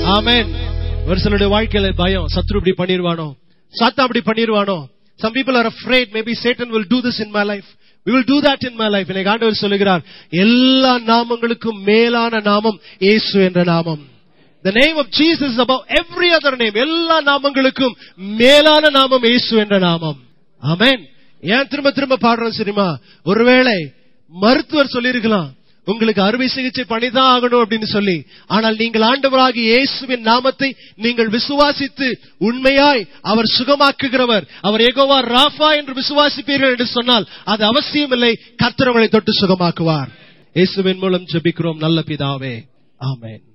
ஆமென் ஒரு சிலருடைய வாழ்க்கையில பயம் சத்ரு இப்படி பண்ணிடுவானோ சாத்தா அப்படி பண்ணிடுவானோ some people are afraid maybe satan will do this in my life we will do that in my life எனக்கு ஆண்டவர் சொல்லுகிறார் எல்லா நாமங்களுக்கும் மேலான நாமம் இயேசு என்ற நாமம் the name of jesus is above every other name எல்லா நாமங்களுக்கும் மேலான நாமம் இயேசு என்ற நாமம் ஆமென் ஏன் திரும்ப திரும்ப பாடுறோம் சரிமா ஒருவேளை மருத்துவர் சொல்லியிருக்கலாம் உங்களுக்கு அறுவை சிகிச்சை பண்ணிதான் ஆகணும் அப்படின்னு சொல்லி ஆனால் நீங்கள் ஆண்டவராகி இயேசுவின் நாமத்தை நீங்கள் விசுவாசித்து உண்மையாய் அவர் சுகமாக்குகிறவர் அவர் எகோவா ராஃபா என்று விசுவாசிப்பீர்கள் என்று சொன்னால் அது அவசியமில்லை கர்த்தர் உங்களை தொட்டு சுகமாக்குவார் இயேசுவின் மூலம் ஜெபிக்கிறோம் நல்ல பிதாவே ஆமென்